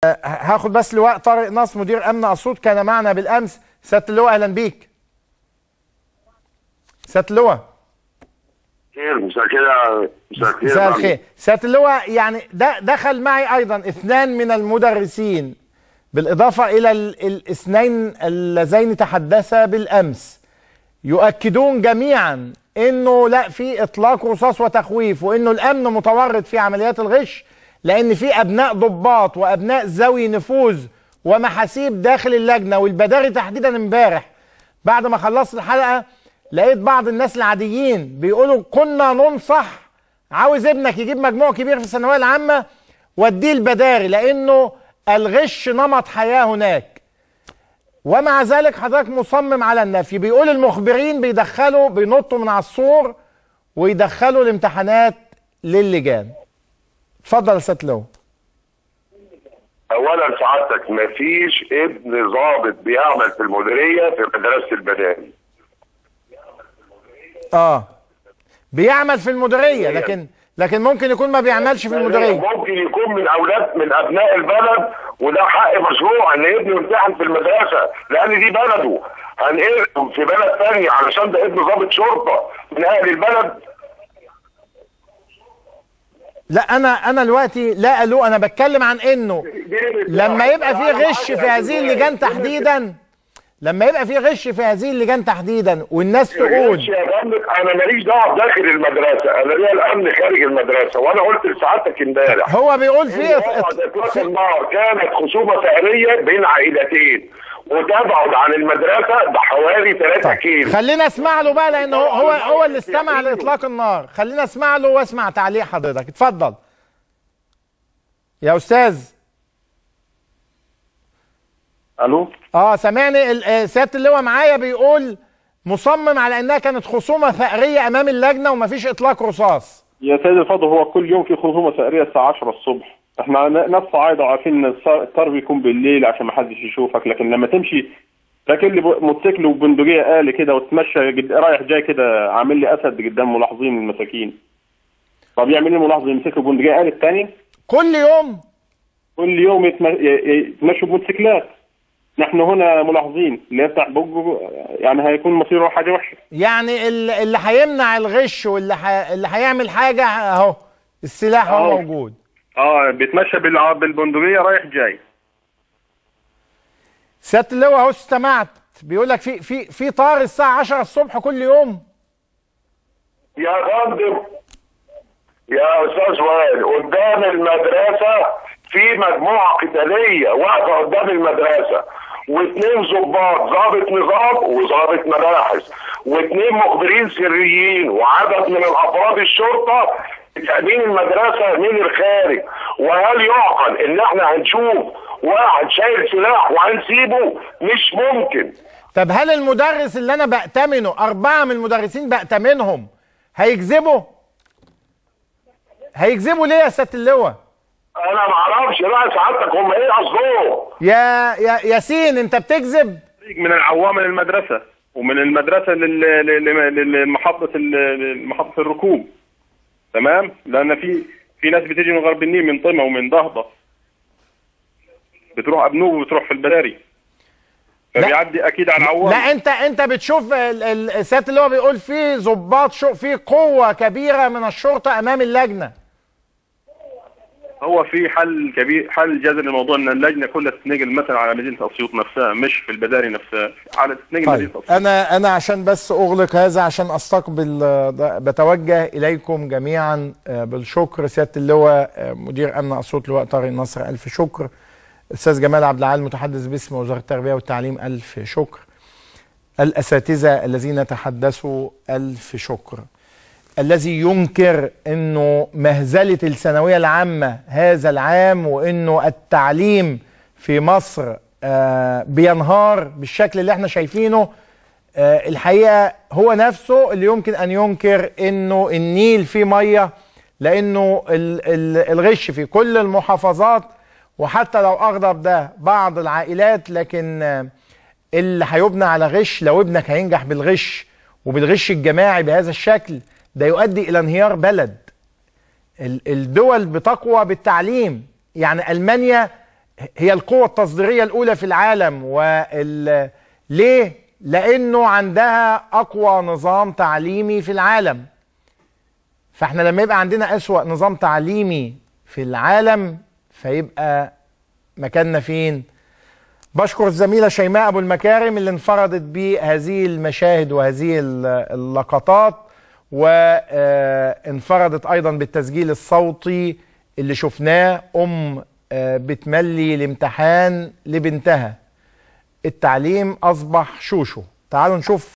هاخد بس لواء طارق نصر مدير امن اسيوط كان معنا بالامس سياده اللواء اهلا بيك سياده اللواء خير مساء الخير يا- مساء الخير مساء يا الخير سياده اللواء يعني ده دخل معي ايضا اثنان من المدرسين بالاضافه الى ال- الاثنين اللذين تحدثا بالامس يؤكدون جميعا انه لا في اطلاق رصاص وتخويف وانه الامن متورط في عمليات الغش لان في ابناء ضباط وابناء ذوي نفوذ ومحاسيب داخل اللجنه والبداري تحديدا امبارح بعد ما خلصت الحلقه لقيت بعض الناس العاديين بيقولوا كنا ننصح عاوز ابنك يجيب مجموع كبير في الثانويه العامه وديه البداري لانه الغش نمط حياه هناك ومع ذلك حضرتك مصمم على النفي بيقول المخبرين بيدخلوا بينطوا من على السور ويدخلوا الامتحانات للجان اتفضل يا سياده اللواء اولا سعادتك مفيش ابن ضابط بيعمل في المديريه في مدرسه البنات اه بيعمل في المديريه لكن لكن ممكن يكون ما بيعملش في المديريه ممكن يكون من اولاد من ابناء البلد وده حق مشروع ان ابنه يمتحن في المدرسه لان دي بلده هنقلهم في بلد ثانيه علشان ده ابن ضابط شرطه من اهل البلد لا انا انا دلوقتي لا الو انا بتكلم عن انه لما يبقى في غش في هذه اللجان تحديدا لما يبقى في غش في هذه اللجان تحديدا والناس معلش تقول يا فندم انا ماليش دعوه بداخل المدرسه انا ليا الامن خارج المدرسه وانا قلت لسعادتك امبارح هو بيقول في في اطلاق النار كانت خصومه ثأريه بين عائلتين وتبعد عن المدرسه بحوالي 3 كيلو خلينا اسمع له بقى لان هو هو, هو اللي استمع لاطلاق النار خلينا اسمع له واسمع تعليق حضرتك اتفضل يا استاذ الو اه سامعني ال- آه، سياده اللواء معايا بيقول مصمم على انها كانت خصومه ثأريه امام اللجنه ومفيش اطلاق رصاص يا سيدي الفاضل هو كل يوم في خصومه ثأريه الساعه 10 الصبح احنا ن- ناس صعايده عارفين ان الص- الطار بيكون بالليل عشان ما حدش يشوفك لكن لما تمشي راكب لي ب- موتوسيكل وبندقيه آلي كده وتمشى جد- رايح جاي كده عامل لي اسد قدام ملاحظين المساكين طب يعمل لي ملاحظ يمسك له بندقيه آلي الثاني كل يوم كل يوم يتم- ي- ي- يتمشوا بموتوسيكلات نحن هنا ملاحظين اللي يفتح بقه يعني هيكون مصيره حاجه وحشه يعني ال- اللي هيمنع الغش واللي ح... اللي هيعمل حاجه اهو السلاح هو أهو. موجود اه بيتمشى بالع- بالبندقيه رايح جاي سياده اللواء اهو استمعت بيقول لك في في في طار الساعه 10 الصبح كل يوم يا فندم يا استاذ وائل قدام المدرسه في مجموعه قتاليه واقفه قدام المدرسه واثنين ضباط ضابط نظام وضابط مباحث واثنين مخبرين سريين وعدد من الافراد الشرطه تأمين المدرسه من الخارج وهل يعقل ان احنا هنشوف واحد شايل سلاح وهنسيبه مش ممكن طب هل المدرس اللي انا بأتمنه اربعه من المدرسين بأتمنهم هيكذبوا هيكذبوا ليه يا سياده اللواء انا ما اعرفش لا سعادتك هم ايه قصدهم يا يا ياسين انت بتكذب من العوامل المدرسة ومن المدرسة لل- لل- لل- للمحطة ال- محطة الركوب تمام لأن في في ناس بتيجي من غرب النيل من طمة ومن ضهضة بتروح أبنوب وبتروح في البراري فبيعدي أكيد على العوامل لا انت انت بتشوف ال- ال- سياده اللواء بيقول في ضباط شو في قوه كبيره من الشرطه امام اللجنه هو في حل كبير حل جذري للموضوع إن اللجنة كلها تتنقل مثلا على مدينة أسيوط نفسها مش في البداري نفسها على تتنقل مدينة طيب أسيوط انا انا عشان بس اغلق هذا عشان استقبل آه، ده- بتوجه اليكم جميعا آه، بالشكر سياده اللواء آه، مدير امن اسيوط لواء طارق نصر الف شكر استاذ جمال عبد العال متحدث باسم وزاره التربيه والتعليم الف شكر الاساتذه الذين تحدثوا الف شكر الذي ينكر انه مهزله الثانويه العامه هذا العام وانه التعليم في مصر آه، بينهار بالشكل اللي احنا شايفينه آه، الحقيقه هو نفسه اللي يمكن ان ينكر انه النيل فيه ميه لانه ال- ال- الغش في كل المحافظات وحتى لو اغضب ده بعض العائلات لكن آه، اللي هيبنى على غش لو ابنك هينجح بالغش وبالغش الجماعي بهذا الشكل ده يؤدي الى انهيار بلد ال- الدول بتقوى بالتعليم يعني المانيا هي القوة التصديرية الأولى في العالم وال... ليه؟ لأنه عندها أقوى نظام تعليمي في العالم فاحنا لما يبقى عندنا أسوأ نظام تعليمي في العالم فيبقى مكاننا فين؟ بشكر الزميلة شيماء أبو المكارم اللي انفردت بهذه المشاهد وهذه اللقطات وانفردت أيضا بالتسجيل الصوتي اللي شفناه أم بتملي الامتحان لبنتها التعليم أصبح شوشو تعالوا نشوف